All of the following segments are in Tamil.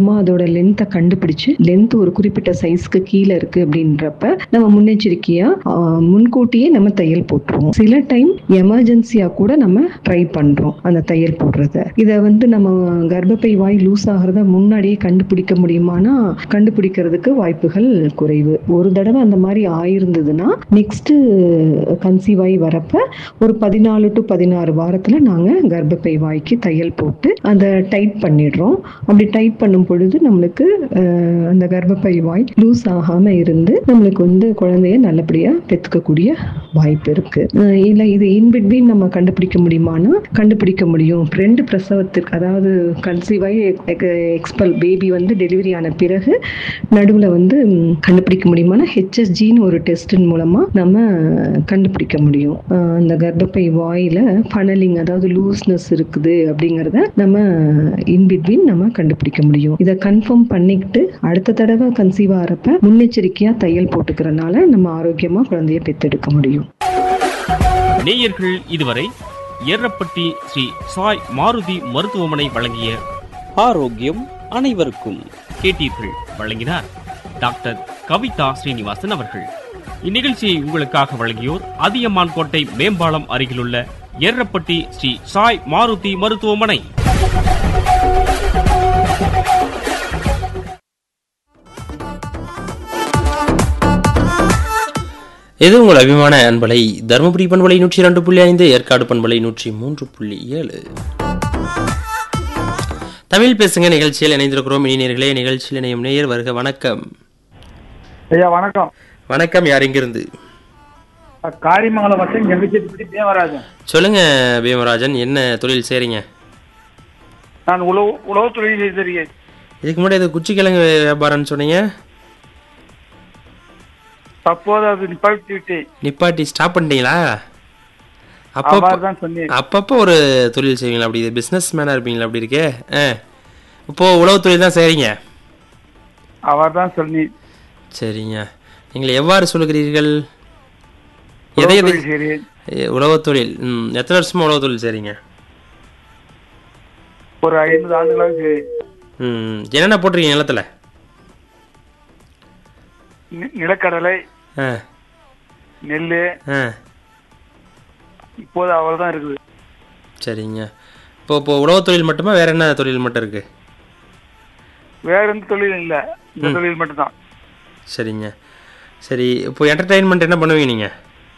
மூலமா அதோட லென்த்தை கண்டுபிடிச்சு லென்த் ஒரு குறிப்பிட்ட சைஸ்க்கு கீழே இருக்கு அப்படின்றப்ப நம்ம முன்னெச்சரிக்கையா ஆஹ், முன்கூட்டியே நம்ம தையல் போட்டுருவோம் சில டைம் எமர்ஜென்சியா கூட நம்ம ட்ரை பண்றோம் அந்த தையல் போடுறத இதை வந்து நம்ம கர்ப்பப்பை வாய் லூஸ் ஆகிறத முன்னாடியே கண்டுபிடிக்க முடியுமானா கண்டுபிடிக்கிறதுக்கு வாய்ப்புகள் குறைவு ஒரு தடவை அந்த மாதிரி ஆயிருந்ததுன்னா நெக்ஸ்ட் கன்சீவ் ஆகி வரப்ப ஒரு பதினாலு டு பதினாறு வாரத்துல நாங்க கர்ப்பப்பை வாய்க்கு தையல் போட்டு அதை டைட் பண்ணிடுறோம் அப்படி டைட் பண்ணும் பொழுது நம்மளுக்கு அஹ், அந்த கர்ப்பப்பை வாய் லூஸ் ஆகாம இருந்து நம்மளுக்கு வந்து குழந்தைய நல்லபடியா பெத்துக்கக்கூடிய வாய்ப்பு இருக்கு அஹ், இல்ல இது இன்பிட்வீன் நம்ம கண்டுபிடிக்க முடியுமானா கண்டுபிடிக்க முடியும் ரெண்டு பிரசவத்திற்கு அதாவது கன்சீவ் ஆகி எக்ஸ்பல் பேபி வந்து டெலிவரி ஆன பிறகு நடுவுல வந்து ம், கண்டுபிடிக்க முடியுமானா ஹெச்எஸ்ஜின்னு ஒரு டெஸ்டின் மூலமா நம்ம கண்டுபிடிக்க முடியும் அஹ் அந்த கர்ப்பப்பை வாயில ஃபனலிங் அதாவது லூஸ்னஸ் இருக்குது அப்படிங்கறத நம்ம இன்பிட்வீன் நம்ம கண்டுபிடிக்க முடியும் இதை கன்ஃபார்ம் பண்ணிக்கிட்டு அடுத்த தடவை கன்சீவ் ஆகிறப்ப முன்னெச்சரிக்கையா தையல் போட்டுக்கிறனால நம்ம ஆரோக்கியமா குழந்தைய பெத்தெடுக்க முடியும் நேயர்கள் இதுவரை ஏரப்பட்டி ஸ்ரீ சாய் மாருதி மருத்துவமனை வழங்கிய ஆரோக்கியம் அனைவருக்கும் கேட்டீர்கள் வழங்கினார் டாக்டர் கவிதா ஸ்ரீனிவாசன் அவர்கள் இந்நிகழ்ச்சியை உங்களுக்காக வழங்கியோர் அதியமான் கோட்டை மேம்பாலம் அருகிலுள்ள ஏரப்பட்டி ஸ்ரீ சாய் மாருதி மருத்துவமனை இது உங்கள் அபிமான அன்பலை தருமபுரி பண்பலை நூற்றி இரண்டு புள்ளி ஐந்து ஏற்காடு பண்பலை நூற்றி மூன்று புள்ளி ஏழு தமிழ் பேசுங்க நிகழ்ச்சியில் இணைந்திருக்கிறோம் இனியர்களே நிகழ்ச்சியில் இணையும் நேயர் வருக வணக்கம் ஐயா வணக்கம் வணக்கம் யார் இங்கிருந்து காரிமங்கலம் மட்டும் கங்கச்சேரி தேவராஜன் சொல்லுங்க பீமராஜன் என்ன தொழில் செய்றீங்க நான் உழவு உழவு தொழில் செய்திருக்கேன் இதுக்கு முன்னாடி இது குச்சிக்கிழங்கு வியாபாரம்னு சொன்னீங்க தற்போது அது நிப்பாட்டி விட்டேன் நிப்பாட்டி ஸ்டாப் பண்ணிட்டீங்களா அப்பப்போ அவ்வாறு தான் சொன்னேன் அப்பப்போ ஒரு தொழில் செய்வீங்களா அப்படி இது பிஸ்னஸ் மேனாக இருப்பீங்களா அப்படி இருக்கே ஆ இப்போ உழவு தொழில் தான் செய்கிறீங்க அவர் தான் சொன்னேன் சரிங்க நீங்கள் எவ்வாறு சொல்லுகிறீர்கள் உழவு எதை எதை தொழில் செய்கிறேன் எ, உழவுத் தொழில் ம் எத்தனை வருஷமா உழவு தொழில் செய்கிறீங்க ஒரு ஐம்பது ஆண்டுகளாக செய்கிறேன் ம் என்னென்ன போட்டிருக்கீங்க நிலத்துல நி- நிலக்கடலை ஆ நெல் ஆ இப்போது அவள் தான் இருக்குது சரிங்க இப்போ இப்போ உழவுத் தொழில் மட்டுமா வேற என்ன தொழில் மட்டும் இருக்கு வேற எந்த தொழிலும் இல்லை இந்த தொழில் மட்டும்தான் சரிங்க சரி இப்போ என்டர்டெயின்மெண்ட் என்ன பண்ணுவீங்க நீங்கள்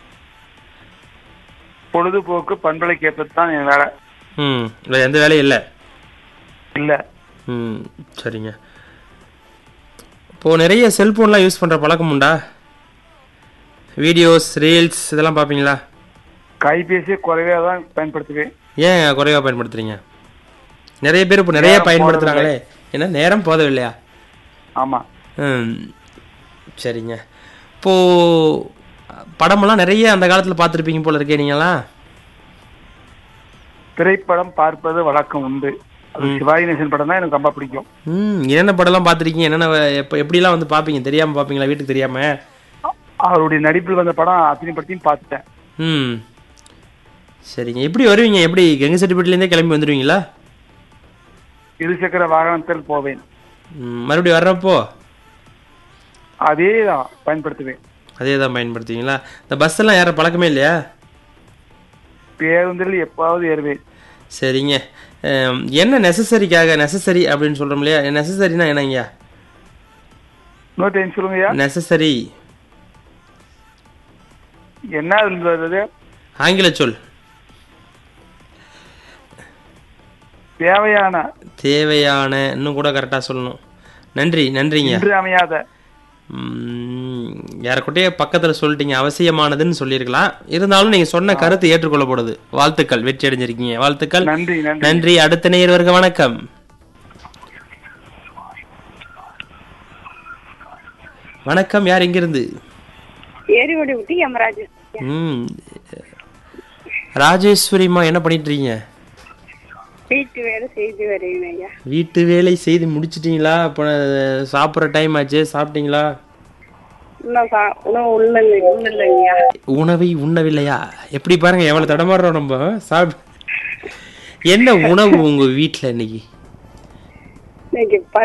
பொழுதுபோக்கு பண்பலை கேட்பது தான் என் வேலை ம் வேற எந்த வேலையும் இல்லை இல்லை ம் சரிங்க இப்போது நிறைய செல்ஃபோன்லாம் யூஸ் பண்ணுற பழக்கம் உண்டா வீடியோஸ் ரீல்ஸ் இதெல்லாம் பார்ப்பீங்களா கைபேசியை குறைவாக தான் பயன்படுத்துவேன் ஏன் குறைவாக பயன்படுத்துறீங்க நிறைய பேர் இப்போ நிறைய நேரம் பயன்படுத்துகிறாங்களே ஏன்னா நேரம் போதவில்லையா ஆமாம் ம் சரிங்க இப்போது படமெல்லாம் நிறைய அந்த காலத்தில் பார்த்துருப்பீங்க போல இருக்கே நீங்களாம் திரைப்படம் பார்ப்பது வழக்கம் உண்டு அது சிவாஜி நேசன் படம் தான் எனக்கு ரொம்ப பிடிக்கும் ம் என்னென்ன படம்லாம் பார்த்துருக்கீங்க என்னென்ன எப்போ எப்படிலாம் வந்து பார்ப்பீங்க தெரியாமல் பார்ப்பீங்களா வீட்டுக்கு தெரியாமல் அவருடைய நடிப்பில் வந்த படம் அத்தனை படத்தையும் பார்த்துட்டேன் ம் சரிங்க எப்படி வருவீங்க எப்படி கங்கசெட்டிப்பட்டிலேருந்தே கிளம்பி வந்துடுவீங்களா இருசக்கர வாகனத்தில் போவேன் ம், மறுபடியும் வர்றப்போ அதே தான் பயன்படுத்துவேன் அதே தான் பயன்படுத்துவீங்களா இந்த பஸ் எல்லாம் ஏற பழக்கமே இல்லையா பேருந்தில் எப்பாவது ஏறுவேன் சரிங்க அம், என்ன நெசசரிக்காக நெசசரி அப்படின்னு சொல்கிறோம் இல்லையா நெசசரினா என்னங்கய்யா இன்னொரு டைம் சொல்லுங்கய்யா நெசசரி என்ன இருந்தது ஆங்கில சொல் தேவையான தேவையான இன்னும் கூட கரெக்டாக சொல்லணும் நன்றி நன்றிங்க இன்று அமையாத ம், யாருக்கிட்டயே பக்கத்தில் சொல்லிட்டீங்க அவசியமானதுன்னு சொல்லியிருக்கலாம் இருந்தாலும் நீங்கள் சொன்ன கருத்து ஏற்றுக்கொள்ளப்படுது வாழ்த்துக்கள் வெற்றி அடைஞ்சிருக்கீங்க வாழ்த்துக்கள் நன்றி நன்றி நன்றி அடுத்த நேயர்வர்க வணக்கம் வணக்கம் யார் எங்கிருந்து ஏரிவடி விட்டு யமராஜ் ம் ராஜேஸ்வரிம்மா என்ன பண்ணிட்டு இருக்கீங்க வீட்டு வேலை செய்து வருகிறேன் ஐயா வீட்டு வேலை செய்து முடிச்சிட்டீங்களா இப்போ சாப்பிட்ற டைம் ஆச்சு சாப்பிட்டீங்களா இன்னும் சா இன்னும் உள்ள உள்ள உணவை உண்ணவில்லையா எப்படி பாருங்க எவ்வளவு தடமாடுறோம் நம்ம சாப் என்ன உணவு உங்க வீட்ல இன்னைக்கு இன்னைக்கு